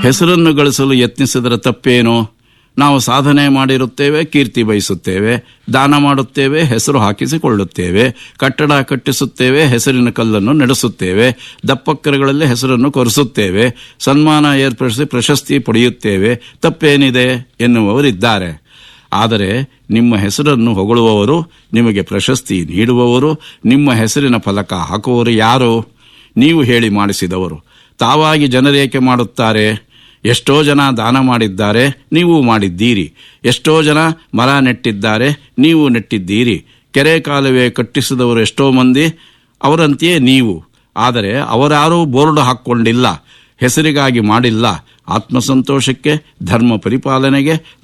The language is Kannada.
ಹೆಸರನ್ನು ಗಳಿಸಲು ಯತ್ನಿಸಿದರೆ ತಪ್ಪೇನು ನಾವು ಸಾಧನೆ ಮಾಡಿರುತ್ತೇವೆ ಕೀರ್ತಿ ಬಯಸುತ್ತೇವೆ ದಾನ ಮಾಡುತ್ತೇವೆ ಹೆಸರು ಹಾಕಿಸಿಕೊಳ್ಳುತ್ತೇವೆ ಕಟ್ಟಡ ಕಟ್ಟಿಸುತ್ತೇವೆ ಹೆಸರಿನ ಕಲ್ಲನ್ನು ನಡೆಸುತ್ತೇವೆ ದಪ್ಪಕ್ಕರಗಳಲ್ಲಿ ಹೆಸರನ್ನು ಕೊರೆಸುತ್ತೇವೆ ಸನ್ಮಾನ ಏರ್ಪಡಿಸಿ ಪ್ರಶಸ್ತಿ ಪಡೆಯುತ್ತೇವೆ ತಪ್ಪೇನಿದೆ ಎನ್ನುವವರಿದ್ದಾರೆ ಆದರೆ ನಿಮ್ಮ ಹೆಸರನ್ನು ಹೊಗಳುವವರು ನಿಮಗೆ ಪ್ರಶಸ್ತಿ ನೀಡುವವರು ನಿಮ್ಮ ಹೆಸರಿನ ಫಲಕ ಹಾಕುವವರು ಯಾರು ನೀವು ಹೇಳಿ ಮಾಡಿಸಿದವರು ತಾವಾಗಿ ಜನರೇಕೆ ಮಾಡುತ್ತಾರೆ ಎಷ್ಟೋ ಜನ ದಾನ ಮಾಡಿದ್ದಾರೆ ನೀವು ಮಾಡಿದ್ದೀರಿ ಎಷ್ಟೋ ಜನ ಮರ ನೆಟ್ಟಿದ್ದಾರೆ ನೀವು ನೆಟ್ಟಿದ್ದೀರಿ ಕೆರೆ ಕಾಲುವೆ ಕಟ್ಟಿಸಿದವರು ಎಷ್ಟೋ ಮಂದಿ ಅವರಂತೆಯೇ ನೀವು ಆದರೆ ಅವರಾರೂ ಬೋರ್ಡ್ ಹಾಕ್ಕೊಂಡಿಲ್ಲ ಹೆಸರಿಗಾಗಿ ಮಾಡಿಲ್ಲ ಆತ್ಮಸಂತೋಷಕ್ಕೆ ಧರ್ಮ ಪರಿಪಾಲನೆಗೆ